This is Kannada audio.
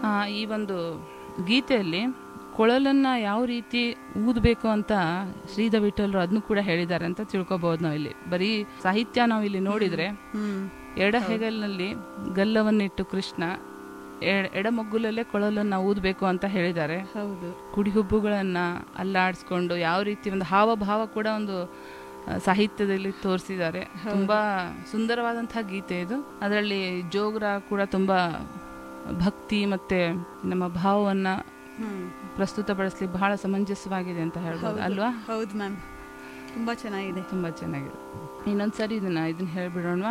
ಆ, ಈ ಒಂದು ಗೀತೆಯಲ್ಲಿ ಕೊಳಲನ್ನ ಯಾವ ರೀತಿ ಊದಬೇಕು ಅಂತ ಶ್ರೀಧ ವಿಠಲ್ರು ಅದನ್ನು ಕೂಡ ಹೇಳಿದ್ದಾರೆ ಅಂತ ತಿಳ್ಕೊಬಹುದು ನಾವು ಇಲ್ಲಿ ಬರೀ ಸಾಹಿತ್ಯ ನಾವು ಇಲ್ಲಿ ನೋಡಿದ್ರೆ ಹ್ಮ್ ಎಡ ಹೆಗಲಿನಲ್ಲಿ ಗಲ್ಲವನ್ನಿಟ್ಟು ಕೃಷ್ಣ ಎಡ- ಎಡಮಗ್ಗುಲಲ್ಲೇ ಕೊಳಲನ್ನ ಊದಬೇಕು ಅಂತ ಹೇಳಿದ್ದಾರೆ ಹೌದು ಕುಡಿಹುಬ್ಬುಗಳನ್ನ ಅಲ್ಲಾಡಿಸ್ಕೊಂಡು ಯಾವ ರೀತಿ ಒಂದು ಹಾವಭಾವ ಕೂಡ ಒಂದು ಆ, ಸಾಹಿತ್ಯದಲ್ಲಿ ತೋರಿಸಿದ್ದಾರೆ ತುಂಬಾ ಸುಂದರವಾದಂತಹ ಗೀತೆ ಇದು ಅದರಲ್ಲಿ ಜೋಗ್ರ ಕೂಡ ತುಂಬಾ ಭಕ್ತಿ ಮತ್ತೆ ನಮ್ಮ ಭಾವವನ್ನ ಹ್ಮ್ ಪ್ರಸ್ತುತಪಡಿಸ್ಲಿಕ್ಕೆ ಬಹಳ ಸಮಂಜಸವಾಗಿದೆ ಅಂತ ಹೇಳ್ಬೋದು ಹೌದು. ಅಲ್ವಾ ಹೌದು ಮ್ಯಾಮ್ ತುಂಬಾ ಚೆನ್ನಾಗಿದೆ ತುಂಬಾ ಚೆನ್ನಾಗಿದೆ ಇನ್ನೊಂದ್ಸರಿ ಇದನ್ನ ಇದನ್ನ ಹೇಳ್ಬಿಡೋಣ